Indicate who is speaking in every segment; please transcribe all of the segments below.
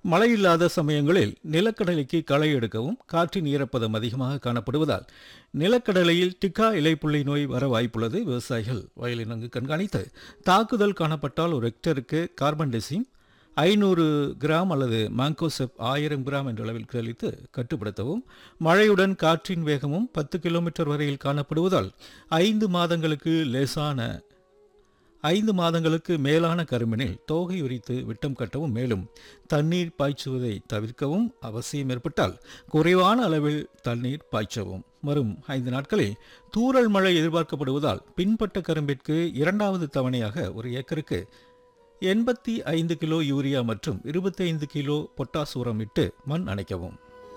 Speaker 1: மழை இல்லாத சமயங்களில் நிலக்கடலைக்கு களை எடுக்கவும் காற்றின் ஈரப்பதம் அதிகமாக காணப்படுவதால் நிலக்கடலையில் டிக்கா இலைப்புள்ளி நோய் வர வாய்ப்புள்ளது விவசாயிகள் வயலில் நன்கு கண்காணித்து தாக்குதல் காணப்பட்டால் ஒரு ஹெக்டருக்கு கார்பன் டெசிம் ஐநூறு கிராம் அல்லது மாங்கோசெப் ஆயிரம் கிராம் என்ற அளவில் தெளித்து கட்டுப்படுத்தவும் மழையுடன் காற்றின் வேகமும் பத்து கிலோமீட்டர் வரையில் காணப்படுவதால் ஐந்து மாதங்களுக்கு லேசான ஐந்து மாதங்களுக்கு மேலான கரும்பினில் தோகை உரித்து விட்டம் கட்டவும் மேலும் தண்ணீர் பாய்ச்சுவதை தவிர்க்கவும் அவசியம் ஏற்பட்டால் குறைவான அளவில் தண்ணீர் பாய்ச்சவும் வரும் ஐந்து நாட்களில் தூறல் மழை எதிர்பார்க்கப்படுவதால் பின்பட்ட கரும்பிற்கு இரண்டாவது தவணையாக ஒரு ஏக்கருக்கு எண்பத்தி ஐந்து கிலோ யூரியா மற்றும் இருபத்தைந்து கிலோ பொட்டாஸ் உரம் இட்டு மண் அணைக்கவும்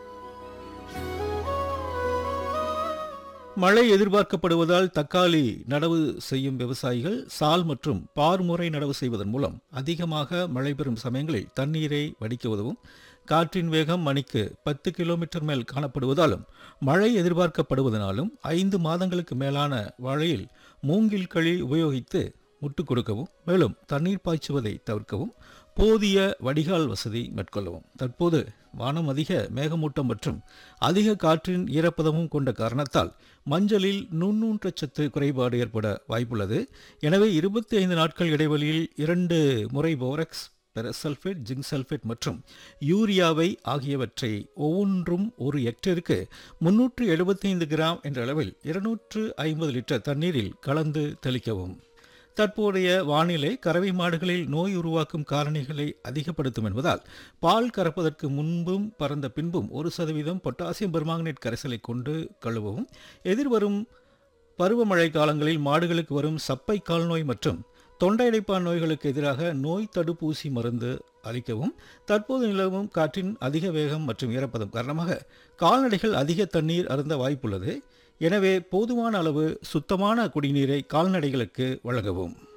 Speaker 1: மழை எதிர்பார்க்கப்படுவதால் தக்காளி நடவு செய்யும் விவசாயிகள் சால் மற்றும் பார் முறை நடவு செய்வதன் மூலம் அதிகமாக மழை பெறும் சமயங்களில் தண்ணீரை வடிக்க உதவும் காற்றின் வேகம் மணிக்கு பத்து கிலோமீட்டர் மேல் காணப்படுவதாலும் மழை எதிர்பார்க்கப்படுவதனாலும் ஐந்து மாதங்களுக்கு மேலான வாழையில் மூங்கில் களி உபயோகித்து முட்டு கொடுக்கவும் மேலும் தண்ணீர் பாய்ச்சுவதை தவிர்க்கவும் போதிய வடிகால் வசதி மேற்கொள்ளவும் தற்போது வானம் அதிக மேகமூட்டம் மற்றும் அதிக காற்றின் ஈரப்பதமும் கொண்ட காரணத்தால் மஞ்சளில் நுண்ணூட்டச்சத்து குறைபாடு ஏற்பட வாய்ப்புள்ளது எனவே இருபத்தி ஐந்து நாட்கள் இடைவெளியில் இரண்டு முறை போரக்ஸ் பெரசல்ஃபேட் ஜிங்க் சல்ஃபேட் மற்றும் யூரியாவை ஆகியவற்றை ஒவ்வொன்றும் ஒரு ஹெக்டேருக்கு முன்னூற்று எழுபத்தைந்து கிராம் என்ற அளவில் இருநூற்று ஐம்பது லிட்டர் தண்ணீரில் கலந்து தெளிக்கவும் தற்போதைய வானிலை கறவை மாடுகளில் நோய் உருவாக்கும் காரணிகளை அதிகப்படுத்தும் என்பதால் பால் கறப்பதற்கு முன்பும் பறந்த பின்பும் ஒரு சதவீதம் பொட்டாசியம் பெர்மாங்கனேட் கரைசலை கொண்டு கழுவவும் எதிர்வரும் பருவமழை காலங்களில் மாடுகளுக்கு வரும் சப்பை கால்நோய் மற்றும் தொண்டை அடைப்பான் நோய்களுக்கு எதிராக நோய் தடுப்பூசி மருந்து அளிக்கவும் தற்போது நிலவும் காற்றின் அதிக வேகம் மற்றும் ஈரப்பதம் காரணமாக கால்நடைகள் அதிக தண்ணீர் அருந்த வாய்ப்புள்ளது எனவே போதுமான அளவு சுத்தமான குடிநீரை கால்நடைகளுக்கு வழங்கவும்